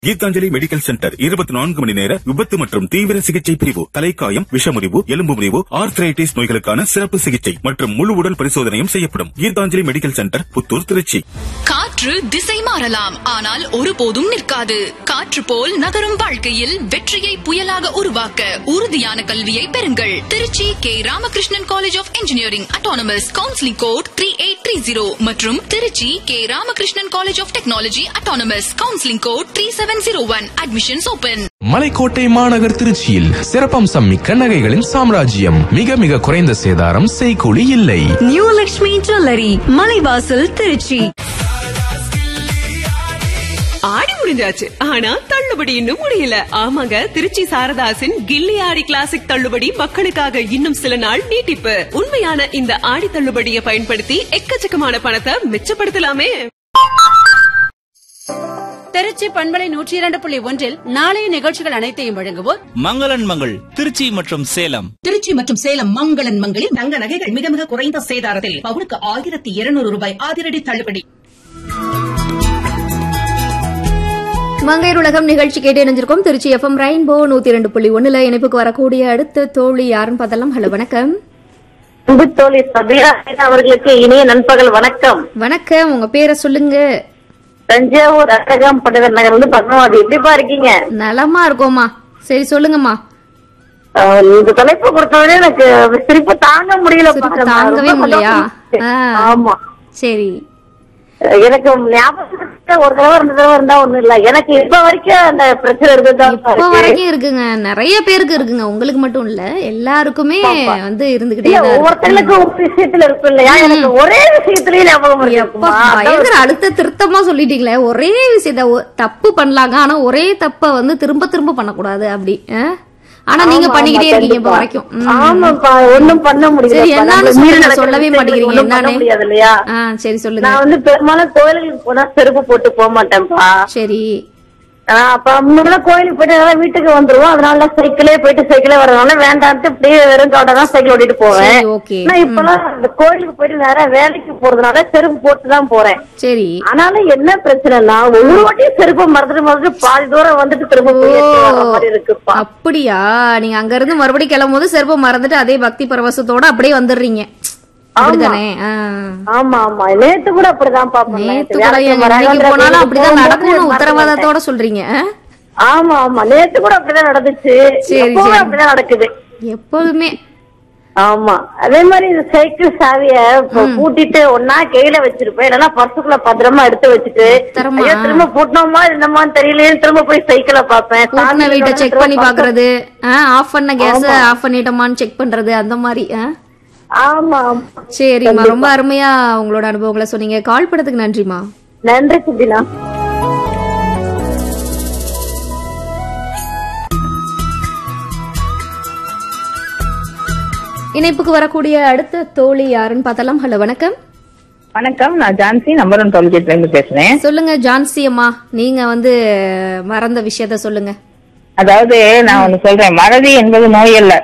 Gitanjali medical centre இருபத்தி நான்கு மணி நேர விபத்து மற்றும் தீவிர சிகிச்சை பிரிவு தலைக்காயம் விஷமுறிவு எலும்பு முறிவு ஆர்த்ரைட்டிஸ் நோய்களுக்கான சிறப்பு சிகிச்சை மற்றும் முழு உடல் பரிசோதனையும் செய்யப்படும் கீதாஞ்சலி மெடிக்கல் சென்டர் புத்தூர் திருச்சி காற்று திசை மாறலாம் ஆனால் ஒருபோதும் நிற்காது காற்று போல் நகரும் வாழ்க்கையில் வெற்றியை புயலாக உருவாக்க உறுதியான கல்வியை பெறுங்கள் Trichy K Ramakrishnan college of engineering autonomous counselling code three eight three zero மற்றும் Trichy K Ramakrishnan college of technology autonomous counselling code three seven zero one admissions open மலைக்கோட்டை மாநகர் திருச்சியில் சிறப்பம்சம் மிக்க நகைகளின் சாம்ராஜ்யம் மிக மிக குறைந்த சேதாரம் செய்கூலி இல்லை நியூ லக்ஷ்மி ஜுவல்லரி மலைவாசல் திருச்சி ஆடி முடிஞ்சாச்சு ஆனா தள்ளுபடி இன்னும் முடியல ஆமாங்க திருச்சி சாரதாசின் கில்லி ஆடி கிளாசிக் தள்ளுபடி மக்களுக்காக இன்னும் சில நாள் நீட்டிப்பு உண்மையான இந்த ஆடி தள்ளுபடியை பயன்படுத்தி எக்கச்சக்கமான பணத்தை மிச்சப்படுத்தலாமே திருச்சி பண்பலை நூற்றி இரண்டு புள்ளி ஒன்றில் நாளைய நிகழ்ச்சிகள் அனைத்தையும் வழங்குவோர் மங்களன் மங்கள் திருச்சி மற்றும் சேலம் திருச்சி மற்றும் சேலம் மங்களன் மங்களில் தங்க நகைகள் மிக மிக குறைந்த சேதாரத்தில் பவுனுக்கு ஆயிரத்தி இருநூறு ரூபாய் அதிரடி தள்ளுபடி மங்கையர் உலகம் நிகழ்ச்சி கேட்டு இணைஞ்சிருக்கோம் திருச்சி எஃப்எம் ரெயின்போ நூத்தி ரெண்டு புள்ளி ஒண்ணுல இணைப்புக்கு வரக்கூடிய அடுத்த தோழி யாருன்னு பார்த்தலாம் ஹலோ வணக்கம் அன்பு தோழி சபியா அவர்களுக்கு இனிய நண்பகல் வணக்கம் வணக்கம் உங்க பேரை சொல்லுங்க தஞ்சாவூர் அழகாம் பண்டகர் நகர் வந்து பத்மாவதி எப்படிப்பா இருக்கீங்க நலமா இருக்கோமா சரி சொல்லுங்கம்மா அஹ் இந்த தலைப்பு பொறுத்தவரை எனக்கு சிரிப்பு தாங்க முடியல சிரிப்பு தாங்கவே முடியலையா ஆ. ஆமா சரி எனக்கு ஞாபகம் இருக்கு, ஒரு தடவை ரெண்டு தடவை இருந்தா ஒண்ணும் இல்ல எனக்கு இப்ப வரைக்கும் அந்த பிரச்சனை இருக்குதான் இப்ப வரைக்கும் இருக்குங்க நிறைய பேருக்கு இருக்குங்க உங்களுக்கு மட்டும் இல்ல எல்லாருக்குமே வந்து இருந்துகிட்டே இல்ல தான் இருக்கு. ஒவ்வொருத்தங்களுக்கு ஒரு விஷயத்துல இருக்கும் இல்லையா எனக்கு ஒரே விஷயத்திலயும் ஞாபகம் அப்பா, இருக்குமா பயங்கர அழுத்த திருத்தமா சொல்லிட்டீங்களே ஒரே விஷயத்த ஒ- தப்பு பண்ணலாங்க ஆனா ஒரே தப்ப வந்து திரும்ப திரும்ப பண்ணக்கூடாது அப்படி ஆ? ஆனா நீங்க ஆமா, பண்ணிக்கிட்டே ஆமா, இருக்கீங்க இப்ப கண்டிப்பா. வரைக்கும் ம். ஆமாப்பா ஒண்ணும் பண்ண முடியல சரி என்னன்னு சொல்லுங்க சொல்லவே சொல்லவே மாட்டேங்கிறீங்க ஒண்ணும் பண்ண என்னன்னு முடியாது இல்லையா ஆ சரி சொல்லுங்க நான் வந்து பெரும்பாலும் கோயிலுக்கு போனா செருப்பு போட்டு போக மாட்டேன்ப்பா சரி ஆஹ் அப்ப முன்னாடி கோயிலுக்கு போயிட்டு நேரா வீட்டுக்கு வந்துருவோம் அதனால சைக்கிளே போயிட்டு சைக்கிளே வரதுனால வேண்டான்ட்டு இப்படியே வெறும் காட்டை தான் சைக்கிள் ஓட்டிட்டு போவேன் சரி, okay. ஆனா இப்பெல்லாம் இந்த கோயிலுக்கு போயிட்டு நேரா வேலைக்கு போறதுனால செருப்பு போட்டு தான் போறேன் சரி ஆனாலும் என்ன பிரச்சனைனா ஒவ்வொரு வாட்டியும் செருப்பு மறந்துட்டு மறந்துட்டு பாதி தூரம் வந்துட்டு திரும்ப போய் எடுத்து வர்ற மாதிரி இருக்குப்பா அப்படியா நீங்க அங்க இருந்து மறுபடியும் கிளம்பும் போது செருப்பை மறந்துட்டு அதே பக்தி பரவசத்தோட அப்படியே வந்துடுறீங்க அப்படிதானே ஆ. ஆமா ஆமா நேத்து கூட அப்படிதான் பாப்பேன் நேத்து கூட எங்க இன்னைக்கு போனாலும் அப்படிதான் நடக்கும்னு உத்தரவாதத்தோட சொல்றீங்க ஆ? ஆமா ஆமா நேத்து கூட அப்படிதான் நடந்துச்சு சரி, எப்பவுமே சரி. அப்படிதான் நடக்குது எப்போதுமே ஆமா அதே மாதிரி இந்த சைக்கிள் சாவிய இப்ப பூட்டிட்டு ஒன்னா கையில வச்சிருப்பேன் இல்லைன்னா பர்சுக்குள்ள பத்திரமா எடுத்து வச்சுட்டு பத்திரமா? ஐயோ திரும்ப பூட்டினோமா என்னமான்னு தெரியலையே திரும்ப போய் சைக்கிளை பாப்பேன் பூட்டின வீட்டை செக் பண்ணி பாக்குறது ஆஃப் பண்ண கேஸ் ஆஃப் பண்ணிட்டோமான்னு செக் பண்றது அந்த மாதிரி ஆ? ஆமா ஆமா சரிம்மா ரொம்ப அருமையா உங்களோட அனுபவங்களை சொன்னீங்க கால் பண்ணதுக்கு நன்றிமா நன்றி சுத்தினா இணைப்புக்கு வரக்கூடிய அடுத்த தோழி யாருன்னு பார்த்தலாம் ஹலோ வணக்கம் வணக்கம் நான் ஜான்சி நம்பர் ஒன் டோல்கேட்ல இருந்து பேசுறேன் சொல்லுங்க ஜான்சி அம்மா நீங்க வந்து மறந்த விஷயத்த சொல்லுங்க அதாவது நான் ஒண்ணு சொல்றேன் மறதி என்பது நோய் அல்ல